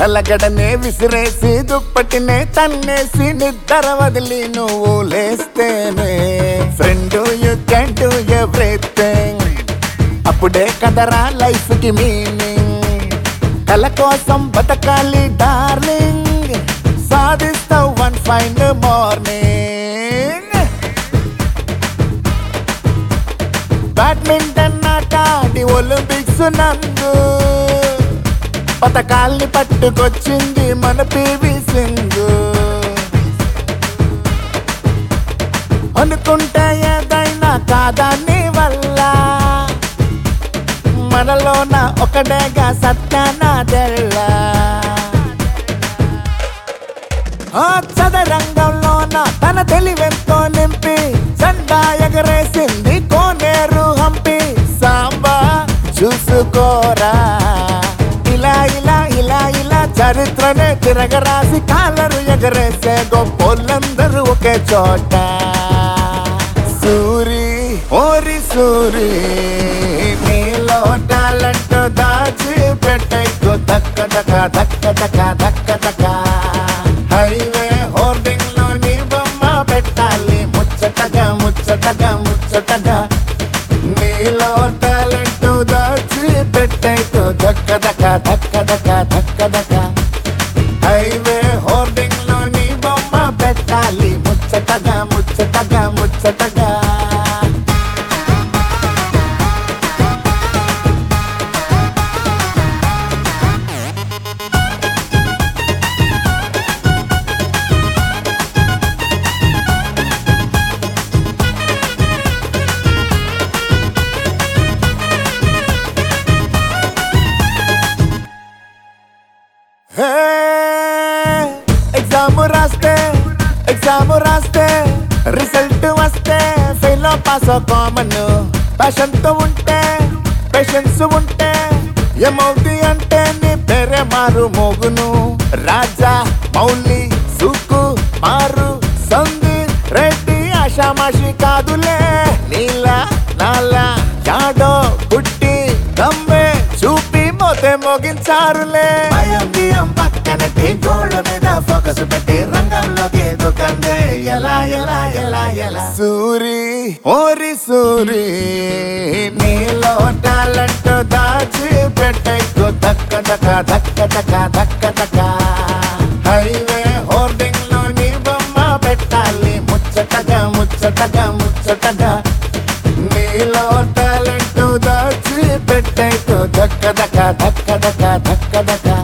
తలగడనే విసిరేసి దుప్పటినే తన్నేసి నిద్ర వదిలి నువ్వు లేస్తేనే friend you can do everything అప్పుడే కదరా లైఫ్ కి మీనింగ్ కల కోసం బతకాలి డార్లింగ్ సాధిస్తావు వన్ ఫైన్ మార్నింగ్ బ్యాడ్మింటన్ ఆట ఆడి ఒలింపిక్స్ నందు పథకాల్ని పట్టుకొచ్చింది మన పివి సింగ్ అనుకుంటే ఏదైనా కాదా నీ వల్ల మనలోన ఒకడేగా సత్యానాదెళ్ళ ఆ చదరంగంలోన తన తెలివెంతో నింపి జెండా ఎగరేసింది కోనేరు హంపి సాంబా చూసుకోరా ఇలా ఇలా ఇలా ఇలా చరిత్రనే తిరగరాసి కాలరు ఎగరేసే గొప్పోళ్ళందరూ ఒకే చోట సూరి ఓరి సూరి నీలో టాలెంట్ దాచి పెట్టైకో దక్క దక్క దక్క దక్క దక్క దక్క హైవే హోర్డింగ్ లో నీ బొమ్మ పెట్టాలి ముచ్చటగా ముచ్చటగా ముచ్చటగా నీలో టాలెంట్ దాచి పెట్టైకో దక్క దక్క దక్క దక్క దక్క దక్క హైవే హోర్డింగ్ లో నీ బొమ్మ పెట్టాలి ముచ్చటగా ముచ్చటగా ముచ్చటగా ఎగ్జామ్ రాస్తే ఎగ్జామ్ రాస్తే రిజల్ట్ వస్తే ఫెయిల్ పాస్ కామన్ ప్యాషన్ తో ఉంటే పేషెన్స్ ఉంటే ఏమవుతుంది అంటే నీ పేరే మారు మోగును రాజా మౌలి సుకు మారు సంధి రెడ్డి ఆషామాషి కాదులే నీలా నాలా యాడో పుట్టి దమ్మే చూపి మోతే మోగించారులే భయం బియ్యం పక్కనటి గోళ్ళ మీద ఫోకస్ పెట్టి రంగంలోకి దూకందే ఎలా ఎలా ఎలా ఎలా సూరి ఓరి సూరి నీలో టాలెంట్ దాచి పెట్టైకో దక్క దక్క దక్క దక్క దక్క దక్క హైవే హోర్డింగ్ లో నీ బొమ్మ పెట్టాలి ముచ్చటగా ముచ్చటగా ముచ్చటగా నీలో టాలెంట్ దాచి పెట్టైకో దక్క దక్క దక్క దక్క దక్క దక్క